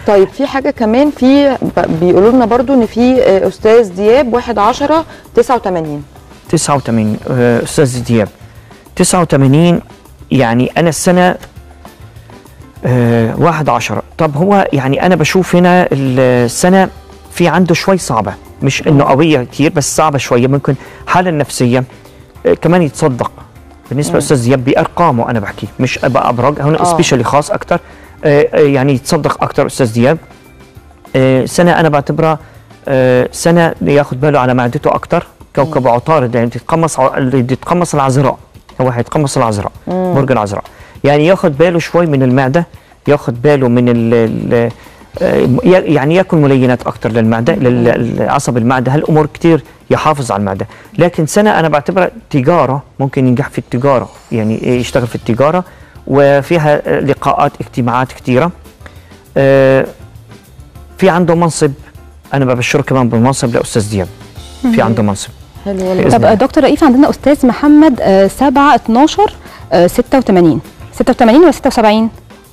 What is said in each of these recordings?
طيب في حاجه كمان في ب- بيقولوا لنا برضو ان في آه، استاذ دياب 1 10 89 89 آه، استاذ دياب 89 يعني انا السنه آه، واحد عشرة طب هو يعني انا بشوف هنا السنه في عنده شوي صعبه مش انه قويه كتير بس صعبه شويه ممكن حاله النفسيه آه، كمان يتصدق بالنسبه لاستاذ دياب بارقامه انا بحكي مش بقى ابراج هون آه. سبيشالي خاص اكثر يعني يتصدق اكثر استاذ دياب آه، سنه انا بعتبرها آه، سنه ياخذ باله على معدته اكثر كوكب عطارد يعني تتقمص ع- اللي تتقمص العذراء هو حيتقمص العذراء برج العذراء يعني ياخذ باله شوي من المعده ياخذ باله من ال ال آه، ي- يعني ياكل ملينات اكثر للمعده للعصب المعده هالامور كثير يحافظ على المعده لكن سنه انا بعتبرها تجاره ممكن ينجح في التجاره يعني يشتغل في التجاره وفيها آه، لقاءات اجتماعات كثيره آه، في عنده منصب انا ببشره كمان بالمنصب لاستاذ دياب في عنده منصب حلو والله بإذن طب الله. دكتور رئيف عندنا استاذ محمد 7 12 آه، 86 86 ولا 76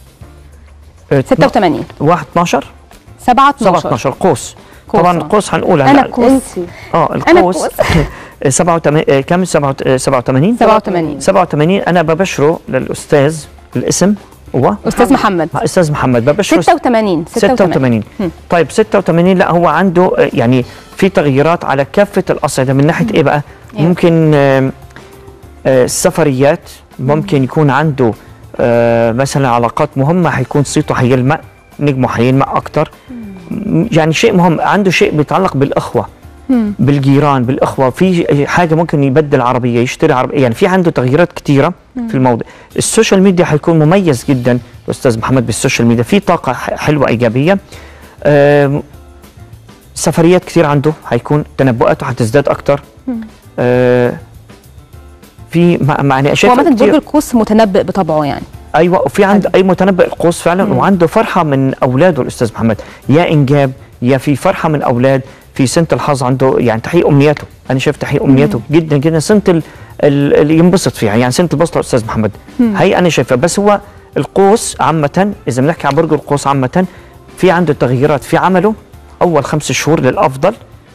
آه، 86 1 12 7 7 12 12 قوس قوس، طبعا آه. القوس هنقول انا هلا كوس اه أنا القوس كوس. 87 كم 87 87 87 87 انا ببشره للاستاذ الاسم هو استاذ محمد آه، استاذ محمد ببشره 86 86 هم. طيب 86 لا هو عنده آه، يعني في تغييرات على كافه الاصعده من ناحيه ايه بقى؟ إيه. ممكن آم، آه، السفريات ممكن يكون عنده آه، مثلا علاقات مهمه حيكون صيته حيلمع نجمه حيلمع اكتر م- يعني شيء مهم عنده شيء بيتعلق بالاخوه مم. بالجيران بالاخوه في حاجه ممكن يبدل عربيه يشتري عربيه يعني في عنده تغييرات كثيره في الموضوع السوشيال ميديا حيكون مميز جدا الاستاذ محمد بالسوشيال ميديا في طاقه ح- حلوه ايجابيه آم، سفريات كثير عنده حيكون تنبؤاته حتزداد اكثر آه، في مع- يعني هو شايف مثلا برج كتير القوس متنبئ بطبعه يعني ايوه وفي عند اي متنبئ القوس فعلا وعنده فرحه من اولاده الاستاذ محمد يا انجاب يا في فرحه من اولاد في سنه الحظ عنده يعني تحقيق امنياته انا شايف تحقيق امنياته جدا جدا سنه ال- ال- اللي ينبسط فيها يعني سنه البسطه الاستاذ محمد هي انا شايفها بس هو القوس عامه اذا بنحكي عن برج القوس عامه في عنده تغييرات في عمله اول خمس شهور للافضل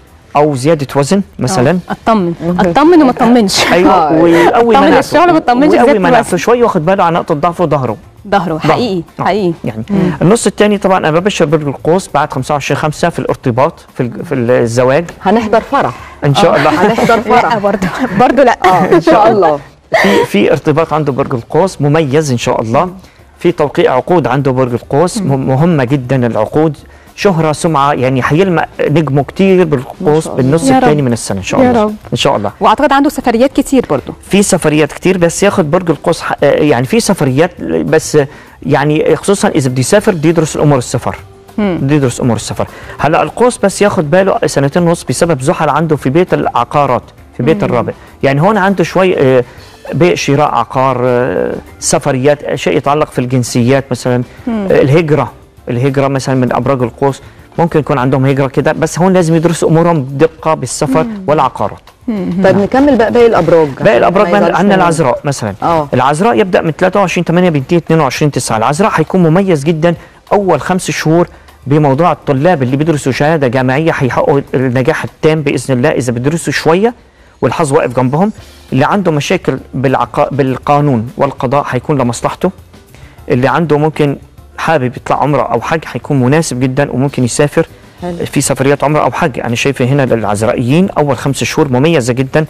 او زياده وزن مثلا اطمن اطمن وما اطمنش ايوه ويقوي أطمن مناعته الشغل ما تطمنش ويقوي زيادة مناعته الوزن. شوي واخد باله على نقطه ضعفه ظهره ظهره حقيقي آه. حقيقي يعني النص الثاني طبعا انا ببشر برج القوس بعد 25 5 في الارتباط في ال- في الزواج هنحضر فرح ان شاء الله هنحضر لا فرح برضه برضه لا اه ان شاء الله في في ارتباط عنده برج القوس مميز ان شاء الله في توقيع عقود عنده برج القوس م- مهمه جدا العقود شهره سمعه يعني حيلمع نجمه كتير بالقوس الله. بالنص يا الثاني رب. من السنه ان شاء يا الله رب. ان شاء الله واعتقد عنده سفريات كتير برضه في سفريات كتير بس ياخد برج القوس ح- آه، يعني في سفريات بس يعني خصوصا اذا بده يسافر بده يدرس امور السفر بده يدرس امور السفر هلا القوس بس ياخد باله سنتين ونص بسبب زحل عنده في بيت العقارات في بيت الرابع يعني هون عنده شوي آه، بيع شراء عقار آه، سفريات شيء يتعلق في الجنسيات مثلا آه، الهجره الهجره مثلا من ابراج القوس ممكن يكون عندهم هجره كده بس هون لازم يدرسوا امورهم بدقه بالسفر والعقارات طيب نكمل بقى باقي الابراج باقي الابراج ما من- يزعلوش عندنا مننا. العذراء مثلا اه. العذراء يبدا من 23 8 بينتهي 22 9 العذراء حيكون مميز جدا اول خمس شهور بموضوع الطلاب اللي بيدرسوا شهاده جامعيه حيحققوا النجاح التام باذن الله اذا بيدرسوا شويه والحظ واقف جنبهم اللي عنده مشاكل بالعقا... بالقانون والقضاء حيكون لمصلحته اللي عنده ممكن حابب يطلع عمره او حج حيكون مناسب جدا وممكن يسافر حلو. في سفريات عمره او حج انا شايفه هنا للعذرائيين اول خمس شهور مميزه جدا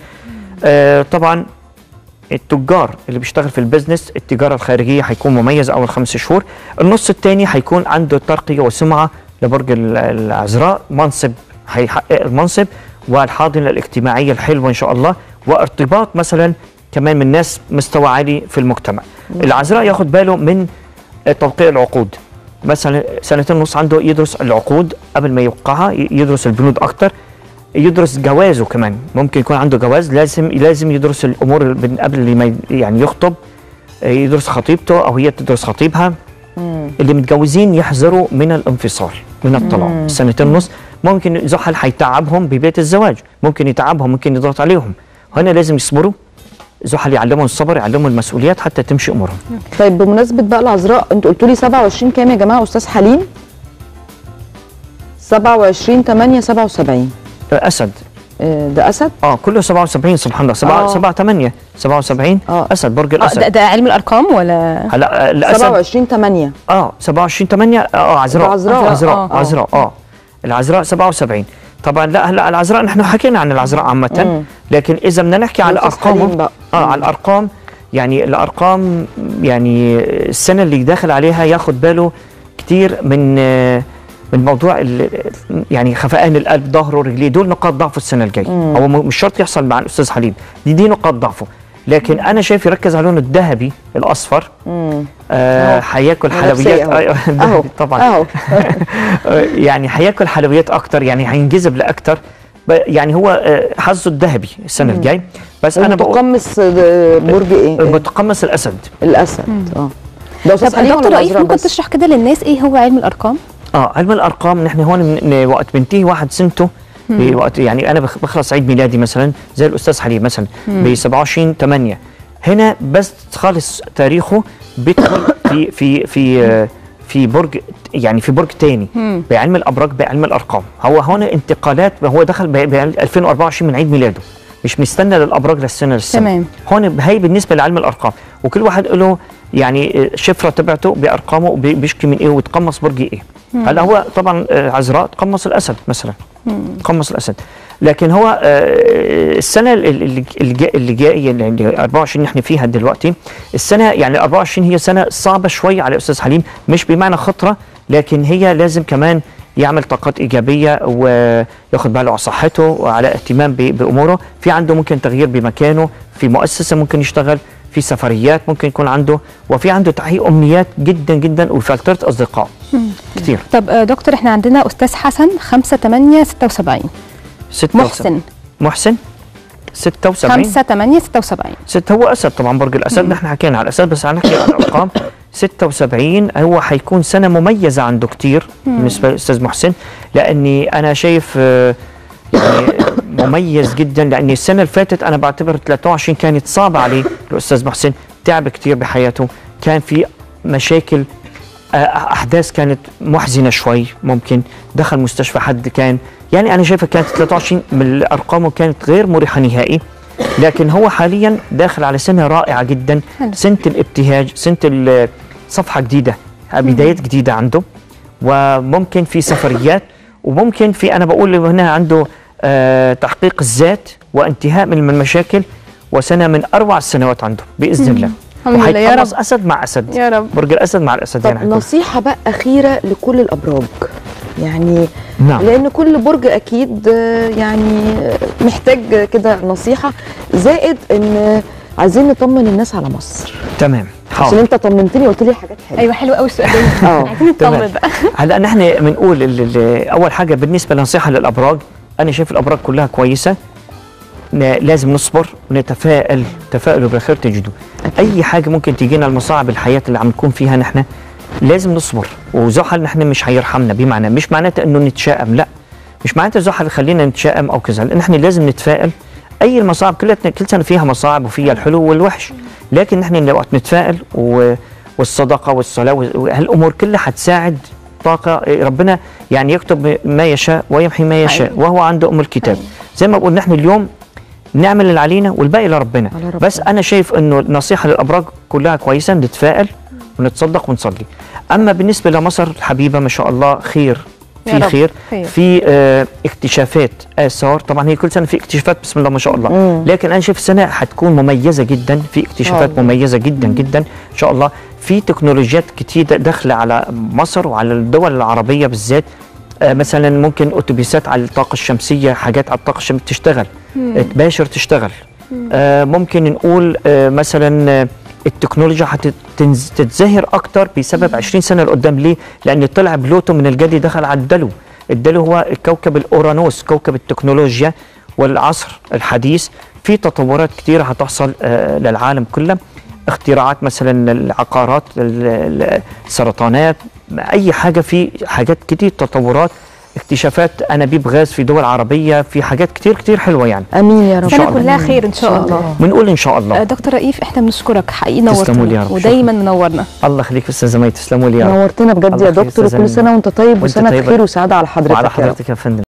آه طبعا التجار اللي بيشتغل في البزنس التجاره الخارجيه هيكون مميز اول خمس شهور النص الثاني هيكون عنده ترقيه وسمعه لبرج ال- العذراء منصب هيحقق المنصب والحاضنه الاجتماعيه الحلوه ان شاء الله وارتباط مثلا كمان من ناس مستوى عالي في المجتمع العذراء ياخد باله من توقيع العقود مثلا سنتين ونص عنده يدرس العقود قبل ما يوقعها ي- يدرس البنود اكتر يدرس جوازه كمان ممكن يكون عنده جواز لازم لازم يدرس الامور اللي من قبل ما ي- يعني يخطب آه، يدرس خطيبته او هي تدرس خطيبها اللي متجوزين يحذروا من الانفصال من الطلاق سنتين ونص ممكن زحل هيتعبهم ببيت الزواج ممكن يتعبهم ممكن يضغط عليهم هنا لازم يصبروا زحل يعلمهم الصبر يعلمهم المسؤوليات حتى تمشي امورهم طيب بمناسبه بقى العذراء انتوا قلتوا لي 27 كام يا جماعه استاذ حليم 27 8 77 آه، اسد آه، ده اسد اه كله 77 سبحان الله 7 آه. 7 8 77 آه. اسد برج اه ده, الاسد ده علم الارقام ولا هلا آه، الاسد 27 8 اه 27 8 اه عذراء عذراء. عذراء آه. عذراء اه العذراء 77 طبعا لا هلا العذراء نحن حكينا عن العذراء عامة لكن إذا بدنا نحكي على أستاذ حليم أرقامه بقى. اه على الأرقام يعني الأرقام يعني السنة اللي داخل عليها ياخد باله كتير من آه، من موضوع ال- يعني خفقان القلب ظهره رجليه دول نقاط ضعفه السنة الجاية هو م- مش شرط يحصل مع الأستاذ حليم دي دي نقاط ضعفه لكن أنا شايف يركز على اللون الذهبي الأصفر آه أهو. هياكل نفسية حلويات أهو. أيوة، اهو الذهبي طبعا اهو يعني هياكل حلويات اكتر يعني هينجذب لاكتر ب- يعني هو آه، حظه الذهبي السنه الجاي بس انا بقول متقمص آه، برج ايه؟ متقمص الاسد الاسد اه ده استاذ طب حليم دكتور ولا رئيف الأزرق ممكن بس؟ تشرح كده للناس ايه هو علم الارقام اه علم الارقام نحن هون من من وقت بنتهي واحد سنته بوقت يعني انا بخ- بخلص عيد ميلادي مثلا زي الاستاذ حليم مثلا ب 27 8 هنا بس خالص تاريخه بيدخل في في في آه، في برج يعني في برج تاني بعلم الابراج بعلم الارقام هو هون انتقالات هو دخل ب ب 2024 من عيد ميلاده مش مستنى للابراج للسنه للسنه تمام. هون هي بالنسبه لعلم الارقام وكل واحد له يعني شفره تبعته بارقامه بي- بيشكي من ايه وتقمص برج ايه هلا هو طبعا آه، عذراء تقمص الاسد مثلا تقمص الاسد لكن هو آه، السنه اللي اللي جا- اللي جايه اللي 24 نحن فيها دلوقتي السنه يعني 24 هي سنه صعبه شوي على استاذ حليم مش بمعنى خطره لكن هي لازم كمان يعمل طاقات ايجابيه وياخد باله على صحته وعلى اهتمام ب- باموره في عنده ممكن تغيير بمكانه في مؤسسه ممكن يشتغل في سفريات ممكن يكون عنده وفي عنده تحقيق امنيات جدا جدا وفلتره اصدقاء كتير طب آه، دكتور احنا عندنا استاذ حسن 5 8 76 ستة محسن محسن 76 5 8 76 ست هو اسد طبعا برج الاسد نحن حكينا على الاسد بس هنحكي على الارقام 76 هو حيكون سنه مميزه عنده كتير بالنسبه للاستاذ محسن لاني انا شايف آه، يعني مميز جدا لاني السنه اللي فاتت انا بعتبر 23 كانت صعبه عليه الاستاذ محسن تعب كتير بحياته كان في مشاكل آه، احداث كانت محزنه شوي ممكن دخل مستشفى حد كان يعني انا شايفه كانت 23 من ارقامه كانت غير مريحه نهائي لكن هو حاليا داخل على سنه رائعه جدا حلو. سنه الابتهاج سنه ال- صفحه جديده بدايات جديده عنده وممكن في سفريات وممكن في انا بقول هنا عنده آه تحقيق الذات وانتهاء من المشاكل وسنه من اروع السنوات عنده باذن الله الحمد لله، يا وهيتقمص رب. اسد مع اسد يا رب. برج الاسد مع الاسد طب يعني هيكون. نصيحة بقى أخيرة لكل الأبراج يعني نعم لأن كل برج أكيد آه، يعني آه، محتاج كده نصيحة زائد إن عايزين نطمن الناس على مصر تمام عشان حاضر أنت طمنتني وقلت لي حاجات حلوة ايوه حلو قوي السؤال ده اه عايزين تمام. نطمن بقى هلا نحن بنقول ال- ال- اول حاجه بالنسبه لنصيحه للابراج انا شايف الابراج كلها كويسه ن- لازم نصبر ونتفائل تفائلوا بالخير تجدوا اي حاجه ممكن تجينا المصاعب الحياه اللي عم نكون فيها نحن لازم نصبر وزحل نحن مش هيرحمنا بمعنى مش معناته انه نتشائم لا مش معناته زحل خلينا نتشائم او كذا لان احنا لازم نتفائل اي المصاعب كلها كل سنه فيها مصاعب وفيها الحلو والوحش لكن نحن وقت نتفائل و والصدقه والصلاه وهالامور كلها حتساعد طاقه ربنا يعني يكتب ما يشاء ويمحي ما يشاء وهو عنده ام الكتاب زي ما بقول نحن اليوم نعمل اللي علينا والباقي لربنا على ربنا. بس انا شايف انه النصيحه للابراج كلها كويسه نتفائل ونتصدق ونصلي اما بالنسبه لمصر الحبيبه ما شاء الله خير يا في رب، خير خير. في آه اكتشافات اثار طبعا هي كل سنه في اكتشافات بسم الله ما شاء الله مم. لكن انا شايف السنه حتكون مميزه جدا في اكتشافات الله. مميزه جدا جدا ان شاء الله في تكنولوجيات كتير داخله على مصر وعلى الدول العربيه بالذات آه مثلا ممكن اتوبيسات على الطاقه الشمسيه حاجات على الطاقه الشمسيه تشتغل آه، تباشر تشتغل آه ممكن نقول آه مثلا آه، التكنولوجيا هتتزهر اكتر بسبب 20 سنه لقدام ليه؟ لان طلع بلوتو من الجدي دخل على الدلو الدلو هو كوكب الاورانوس كوكب التكنولوجيا والعصر الحديث في تطورات كثيره هتحصل آه للعالم كله اختراعات مثلا العقارات ال- ال- السرطانات اي حاجه في حاجات كتير تطورات اكتشافات انابيب غاز في دول عربيه في حاجات كتير كتير حلوه يعني امين يا رب شاء السنه الله. كلها خير ان شاء الله بنقول ان شاء آه، الله دكتور رئيف احنا بنشكرك حقيقي تسلموا لي يا نورتنا رب، ودايما منورنا الله يخليك استاذه مي تسلموا لي يا رب نورتنا بجد الله يا يخليك دكتور أستاذة وكل مي. سنه وانت طيب وأنت وسنه طيبة. خير وسعاده على حضرتك وعلى يا رب حضرتك يا فندم